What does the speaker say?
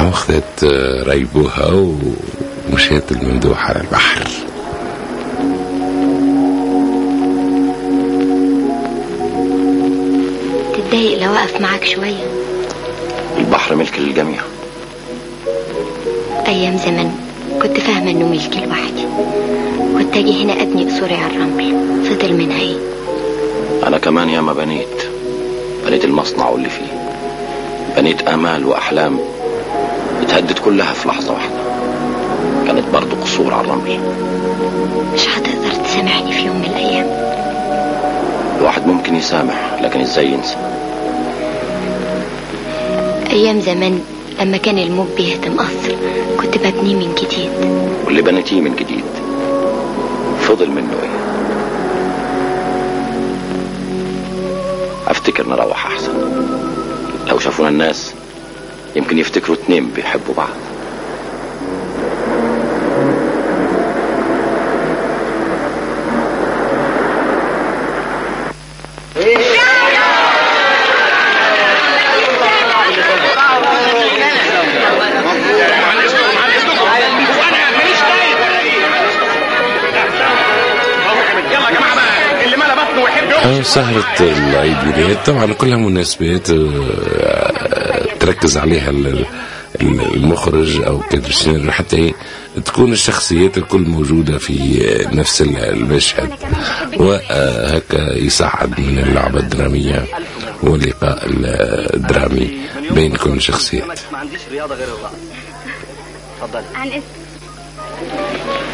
نعم خذت ريبوها ومشيت الممدوح على البحر تتضايق لو أقف معاك شوية البحر ملك للجميع أيام زمان كنت فاهمة إنه ملكي لوحدي كنت أجي هنا أبني قصوري على الرمل فضل منها إيه أنا كمان ياما بنيت بنيت المصنع واللي فيه بنيت آمال وأحلام اتهدت كلها في لحظة واحدة كانت برضو قصور على الرمل مش هتقدر تسامحني في يوم من الأيام الواحد ممكن يسامح لكن ازاي ينسى أيام زمان لما كان الموج بيهدم قصر كنت ببنيه من جديد واللي بنيتيه من جديد فضل منه ايه افتكر نروح احسن لو شافونا الناس يمكن يفتكروا اتنين بيحبوا بعض سهرة العيد ميلاد طبعا كلها مناسبات آه، تركز عليها ال- ال- المخرج او كادر السيناريو حتى إيه تكون الشخصيات الكل موجودة في نفس ال- المشهد وهكا يساعد من اللعبة الدرامية واللقاء الدرامي بين كل الشخصيات ما عنديش رياضه غير الرقص اتفضل عن اسم